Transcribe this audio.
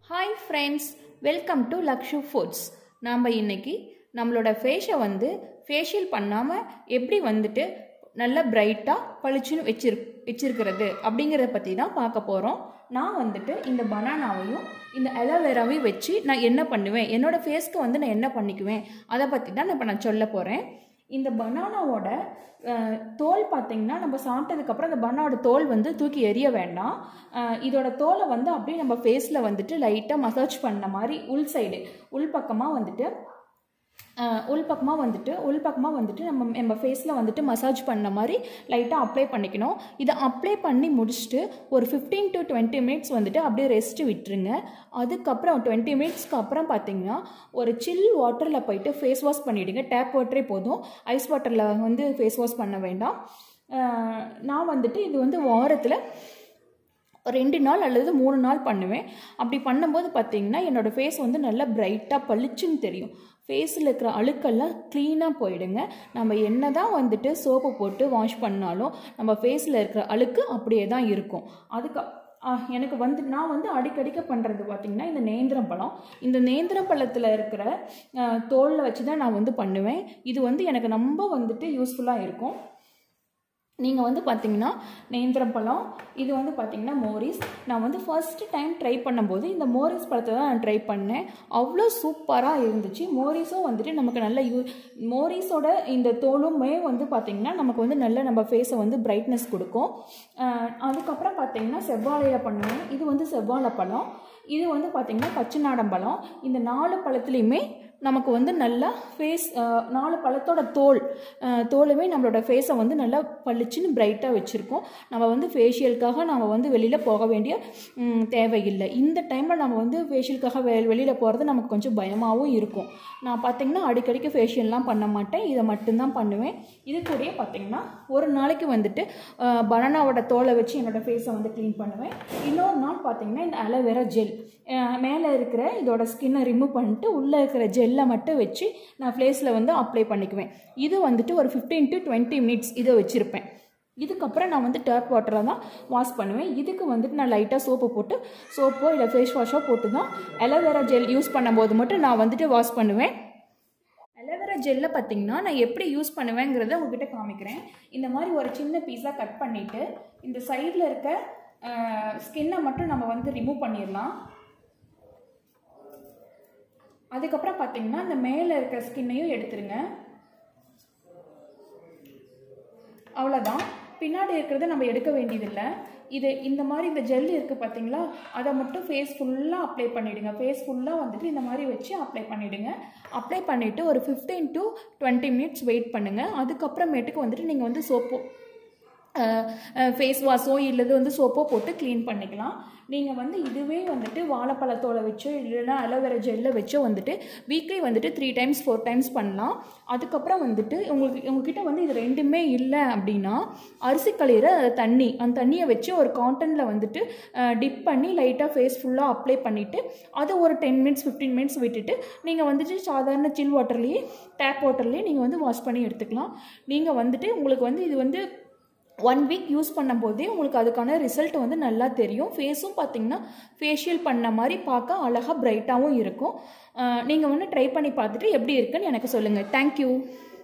hi friends welcome to Lakshu foods நாம் இன்னைக்கு நம்மளோட ஃபேஸை வந்து ஃபேஷியல் பண்ணாமல் எப்படி வந்துட்டு நல்ல பிரைட்டாக பளிச்சுன்னு வச்சிரு வச்சிருக்கிறது அப்படிங்கிறத பற்றி தான் பார்க்க போகிறோம் நான் வந்துட்டு இந்த பனானாவையும் இந்த அலோவேராவையும் வச்சு நான் என்ன பண்ணுவேன் என்னோடய ஃபேஸ்க்கு வந்து நான் என்ன பண்ணிக்குவேன் அதை பற்றி தான் இப்போ நான் சொல்ல போகிறேன் இந்த பனானாவோட அஹ், தோல் பார்த்தீங்கன்னா நம்ம சாப்பிட்டதுக்கப்புறம் அந்த பனானோட தோல் வந்து தூக்கி எறிய வேண்டாம் அஹ், இதோட தோலை வந்து அப்படியே நம்ம ஃபேஸில் வந்துட்டு லைட்டாக மசாஜ் பண்ண மாதிரி உள் சைடு உள் பக்கமாக வந்துட்டு அஹ், உள் பக்கமாக வந்துட்டு உள் பக்கமாக வந்துட்டு நம்ம நம்ம ஃபேஸில் வந்துட்டு மசாஜ் பண்ண மாதிரி லைட்டாக அப்ளை பண்ணிக்கணும் இதை அப்ளை பண்ணி முடிச்சுட்டு ஒரு ஃபிஃப்டீன் டு டுவெண்ட்டி மினிட்ஸ் வந்துட்டு அப்படியே ரெஸ்ட் விட்டுருங்க அதுக்கப்புறம் டுவெண்ட்டி மினிட்ஸ்க்கு அப்புறம் பார்த்தீங்கன்னா ஒரு சில் வாட்டரில் போயிட்டு ஃபேஸ் வாஷ் பண்ணிவிடுங்க டேப் வாட்டரே போதும் ஐஸ் வாட்டரில் வந்து ஃபேஸ் வாஷ் பண்ண வேண்டாம் அஹ், நான் வந்துட்டு இது வந்து வாரத்தில் ரெண்டு நாள் அல்லது மூணு நாள் பண்ணுவேன் அப்படி பண்ணும்போது பார்த்தீங்கன்னா என்னோடய ஃபேஸ் வந்து நல்லா பிரைட்டாக பளிச்சுன்னு தெரியும் ஃபேஸில் இருக்கிற அழுக்கெல்லாம் க்ளீனாக போயிடுங்க நம்ம என்ன தான் வந்துட்டு சோப்பு போட்டு வாஷ் பண்ணாலும் நம்ம ஃபேஸில் இருக்கிற அழுக்கு அப்படியே தான் இருக்கும் அதுக்கு ஆ, எனக்கு வந்து நான் வந்து அடிக்கடிக்க பண்ணுறது பார்த்திங்கன்னா இந்த நேந்திரம் பழம் இந்த நேந்திரம் பழத்தில் இருக்கிற தோலில் வச்சு தான் நான் வந்து பண்ணுவேன் இது வந்து எனக்கு ரொம்ப வந்துட்டு யூஸ்ஃபுல்லாக இருக்கும் நீங்கள் வந்து பார்த்தீங்கன்னா நேந்திரம் பழம் இது வந்து பார்த்தீங்கன்னா மோரிஸ் நான் வந்து ஃபர்ஸ்ட் டைம் ட்ரை பண்ணும்போது இந்த மோரிஸ் பழத்தை தான் நான் ட்ரை பண்ணேன் அவ்வளோ சூப்பராக இருந்துச்சு மோரிஸும் வந்துட்டு நமக்கு நல்ல யூ மோரிஸோட இந்த தோலுமே வந்து பார்த்திங்கன்னா நமக்கு வந்து நல்ல நம்ம ஃபேஸை வந்து பிரைட்னஸ் கொடுக்கும் அஹ் அதுக்கப்புறம் பார்த்தீங்கன்னா செவ்வாழையில் பண்ணுவேன் இது வந்து செவ்வாழை பழம் இது வந்து பார்த்திங்கன்னா பச்சைநாடம் பழம் இந்த நாலு பழத்துலேயுமே நமக்கு வந்து நல்லா ஃபேஸ் நாலு பழத்தோட தோல் அஹ், தோலுமே நம்மளோட ஃபேஸை வந்து நல்லா பளிச்சுன்னு பிரைட்டாக வச்சுருக்கோம் நம்ம வந்து ஃபேஷியலுக்காக நம்ம வந்து வெளியில் போக வேண்டிய ம், தேவையில்லை இந்த டைமில் நம்ம வந்து ஃபேஷியலுக்காக வெ வெளியில் போகிறது நமக்கு கொஞ்சம் பயமாகவும் இருக்கும் நான் பார்த்திங்கன்னா அடிக்கடிக்கு ஃபேஷியல்லாம் பண்ண மாட்டேன் இதை மட்டும்தான் பண்ணுவேன் இது கூடயே பார்த்திங்கன்னா ஒரு நாளைக்கு வந்துட்டு பனானாவோட தோலை வச்சு என்னோடய ஃபேஸை வந்து க்ளீன் பண்ணுவேன் இன்னொரு நாள் பார்த்திங்கன்னா இந்த அலோவேரா ஜெல் மேலே இருக்கிற இதோட ஸ்கின்னை ரிமூவ் பண்ணிட்டு உள்ளே இருக்கிற ஜெல்லை மட்டும் வச்சு நான் ஃபேஸில் வந்து அப்ளை பண்ணிக்குவேன் இது வந்துட்டு ஒரு ஃபிஃப்டீன் டு டுவெண்ட்டி மினிட்ஸ் இதை வச்சுருப்பேன் இதுக்கப்புறம் நான் வந்து டர்ப் வாட்டரில் தான் வாஷ் பண்ணுவேன் இதுக்கு வந்துட்டு நான் லைட்டாக சோப்பு போட்டு சோப்போ இல்லை ஃபேஸ் வாஷோ போட்டு தான் அலோவேரா ஜெல் யூஸ் பண்ணும்போது மட்டும் நான் வந்துட்டு வாஷ் பண்ணுவேன் அலோவேரா ஜெல்லை பார்த்தீங்கன்னா நான் எப்படி யூஸ் பண்ணுவேங்கிறத உங்ககிட்ட காமிக்கிறேன் இந்த மாதிரி ஒரு சின்ன பீஸாக கட் பண்ணிவிட்டு இந்த சைடில் இருக்க ஸ்கின்னை மட்டும் நம்ம வந்து ரிமூவ் பண்ணிடலாம் அதுக்கப்புறம் பார்த்தீங்கன்னா இந்த மேலே இருக்க ஸ்கின்னையும் எடுத்துருங்க அவ்வளோதான் பின்னாடி இருக்கிறத நம்ம எடுக்க வேண்டியதில்லை இது இந்த மாதிரி இந்த ஜெல் இருக்குது பார்த்தீங்களா அதை மட்டும் ஃபேஸ் ஃபுல்லாக அப்ளை பண்ணிவிடுங்க ஃபேஸ் ஃபுல்லாக வந்துட்டு இந்த மாதிரி வச்சு அப்ளை பண்ணிவிடுங்க அப்ளை பண்ணிவிட்டு ஒரு fifteen to twenty minutes wait பண்ணுங்கள் அதுக்கப்புறமேட்டுக்கு வந்துட்டு நீங்கள் வந்து சோப்பு ஃபேஸ் வாஷோ இல்லது வந்து சோப்போ போட்டு க்ளீன் பண்ணிக்கலாம் நீங்கள் வந்து இதுவே வந்துட்டு வாழைப்பழத்தோட வச்சோ இல்லைன்னா அலோவேரா ஜெல்லை வச்சோ வந்துட்டு வீக்லி வந்துட்டு த்ரீ டைம்ஸ் ஃபோர் டைம்ஸ் பண்ணலாம் அதுக்கப்புறம் வந்துட்டு உங்களுக்கு உங்ககிட்ட வந்து இது ரெண்டுமே இல்லை அப்படின்னா அரிசி களையிற தண்ணி அந்த தண்ணியை வச்சு ஒரு காட்டனில் வந்துட்டு டிப் பண்ணி லைட்டாக ஃபேஸ் ஃபுல்லாக அப்ளை பண்ணிவிட்டு அதை ஒரு டென் மினிட்ஸ் ஃபிஃப்டீன் மினிட்ஸ் விட்டுட்டு நீங்கள் வந்துட்டு சாதாரண சில் வாட்டர்லேயே டேப் வாட்டர்லேயே நீங்கள் வந்து வாஷ் பண்ணி எடுத்துக்கலாம் நீங்கள் வந்துட்டு உங்களுக்கு வந்து இது வந்து ஒன் வீக் யூஸ் பண்ணும்போதே உங்களுக்கு அதுக்கான ரிசல்ட் வந்து நல்லா தெரியும் ஃபேஸும் பார்த்தீங்கன்னா ஃபேஷியல் பண்ண மாதிரி பார்க்க அழகாக பிரைட்டாகவும் இருக்கும் நீங்கள் வந்து ட்ரை பண்ணி பார்த்துட்டு எப்படி இருக்குன்னு எனக்கு சொல்லுங்கள் தேங்க்யூ